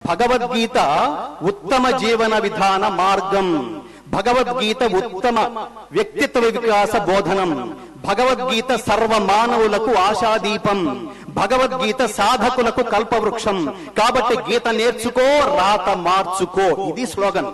భగవద్గీత ఉత్తమ జీవన విధాన మార్గం భగవద్గీత ఉత్తమ వ్యక్తిత్వ వికాస బోధనం భగవద్గీత సర్వ మానవులకు ఆశాదీపం భగవద్గీత సాధకులకు కల్పవృక్షం కాబట్టి గీత నేర్చుకో రాత మార్చుకో ఇది స్లోగన్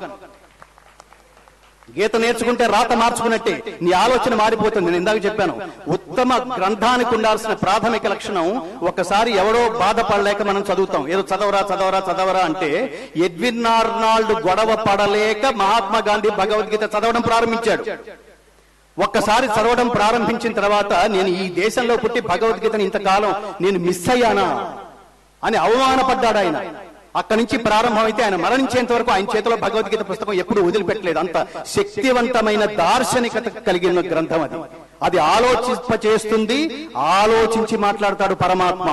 గీత నేర్చుకుంటే రాత మార్చుకున్నట్టే నీ ఆలోచన మారిపోతుంది నేను ఇందాక చెప్పాను ఉత్తమ గ్రంథానికి ఉండాల్సిన ప్రాథమిక లక్షణం ఒకసారి ఎవరో బాధపడలేక మనం చదువుతాం ఏదో చదవరా చదవరా చదవరా అంటే ఎడ్విన్ ఆర్నాల్డ్ గొడవ పడలేక మహాత్మా గాంధీ భగవద్గీత చదవడం ప్రారంభించాడు ఒక్కసారి చదవడం ప్రారంభించిన తర్వాత నేను ఈ దేశంలో పుట్టి భగవద్గీతను ఇంతకాలం నేను మిస్ అయ్యానా అని అవమానపడ్డాడు ఆయన అక్కడి నుంచి ప్రారంభమైతే ఆయన మరణించేంత వరకు ఆయన చేతిలో భగవద్గీత పుస్తకం ఎప్పుడు వదిలిపెట్టలేదు అంత శక్తివంతమైన దార్శనికత కలిగిన గ్రంథం అది అది ఆలోచింప చేస్తుంది ఆలోచించి మాట్లాడతాడు పరమాత్మ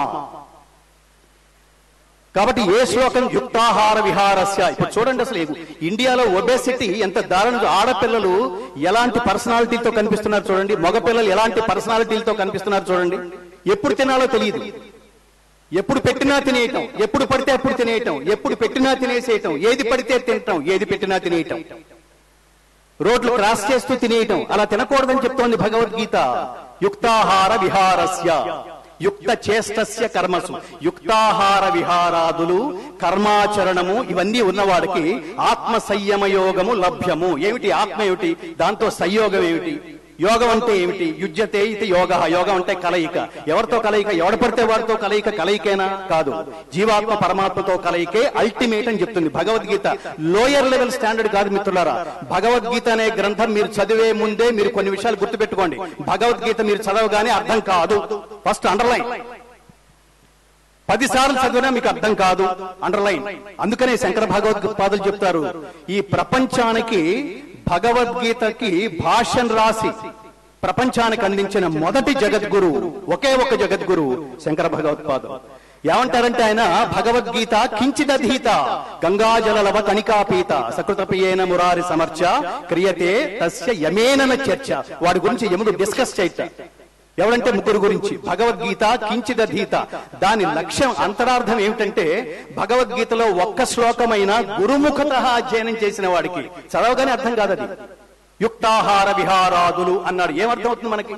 కాబట్టి ఏ శ్లోకం యుక్తాహార విహారస్య ఇప్పుడు చూడండి అసలు ఈ ఇండియాలో ఒబేసిటీ ఎంత దారుణ ఆడపిల్లలు ఎలాంటి పర్సనాలిటీతో కనిపిస్తున్నారు చూడండి మగపిల్లలు ఎలాంటి పర్సనాలిటీలతో కనిపిస్తున్నారు చూడండి ఎప్పుడు తినాలో తెలియదు ఎప్పుడు పెట్టినా తినేయటం ఎప్పుడు పడితే అప్పుడు తినేయటం ఎప్పుడు పెట్టినా తినేసేయటం ఏది పడితే తినటం ఏది పెట్టినా తినేయటం రోడ్లు క్రాస్ చేస్తూ తినేయటం అలా తినకూడదని చెప్తోంది భగవద్గీత యుక్తాహార విహారస్య యుక్త చేష్టస్య కర్మసు యుక్తాహార విహారాదులు కర్మాచరణము ఇవన్నీ ఉన్నవాడికి ఆత్మ సంయమ యోగము లభ్యము ఏమిటి ఆత్మ ఏమిటి దాంతో సంయోగం ఏమిటి యోగం అంటే ఏమిటి యుజ్యతే ఇది యోగ యోగం అంటే కలయిక ఎవరితో కలయిక ఎవడ పడితే వారితో కలయిక కలయికేనా కాదు జీవాత్మ పరమాత్మతో కలయికే అల్టిమేట్ అని చెప్తుంది భగవద్గీత లోయర్ లెవెల్ స్టాండర్డ్ కాదు మిత్రులారా భగవద్గీత అనే గ్రంథం మీరు చదివే ముందే మీరు కొన్ని విషయాలు గుర్తుపెట్టుకోండి భగవద్గీత మీరు చదవగానే అర్థం కాదు ఫస్ట్ అండర్లైన్ పది సార్లు చదివినా మీకు అర్థం కాదు అండర్లైన్ అందుకనే శంకర భగవద్పాదులు చెప్తారు ఈ ప్రపంచానికి భగవద్గీతకి భాష్యం రాసి ప్రపంచానికి అందించిన మొదటి జగద్గురు ఒకే ఒక జగద్గురు శంకర భగవత్పాదు ఏమంటారంటే ఆయన భగవద్గీత కించిదధీత గంగాజలలవ కణికాపీత సకృతపియేన మురారి సమర్చ క్రియతే తస్య యమేనన చర్చ వాడి గురించి యముడు డిస్కస్ చేయట ఎవరంటే ముగ్గురు గురించి భగవద్గీత కించిదధీత దాని లక్ష్యం అంతరార్థం ఏమిటంటే భగవద్గీతలో ఒక్క శ్లోకమైన గురుముఖత అధ్యయనం చేసిన వాడికి చదవగానే అర్థం కాదది యుక్తాహార విహారాదులు అన్నాడు ఏమర్థం అవుతుంది మనకి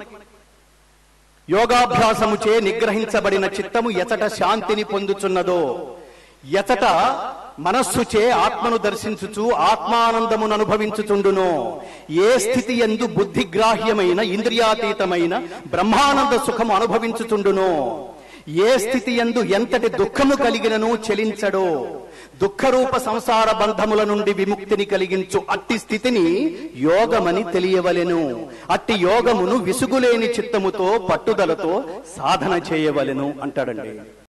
యోగాభ్యాసముచే నిగ్రహించబడిన చిత్తము ఎచట శాంతిని పొందుచున్నదో ఎచట మనస్సుచే ఆత్మను దర్శించుచు ఆత్మానందమును అనుభవించుచుండునో ఏ స్థితి ఎందు బుద్ధిగ్రాహ్యమైన ఇంద్రియాతీతమైన బ్రహ్మానంద సుఖము అనుభవించుచుండునో ఏ స్థితి ఎందు ఎంతటి దుఃఖము కలిగినను చెలించడో దుఃఖరూప సంసార బంధముల నుండి విముక్తిని కలిగించు అట్టి స్థితిని యోగమని తెలియవలెను అట్టి యోగమును విసుగులేని చిత్తముతో పట్టుదలతో సాధన చేయవలెను అంటాడండి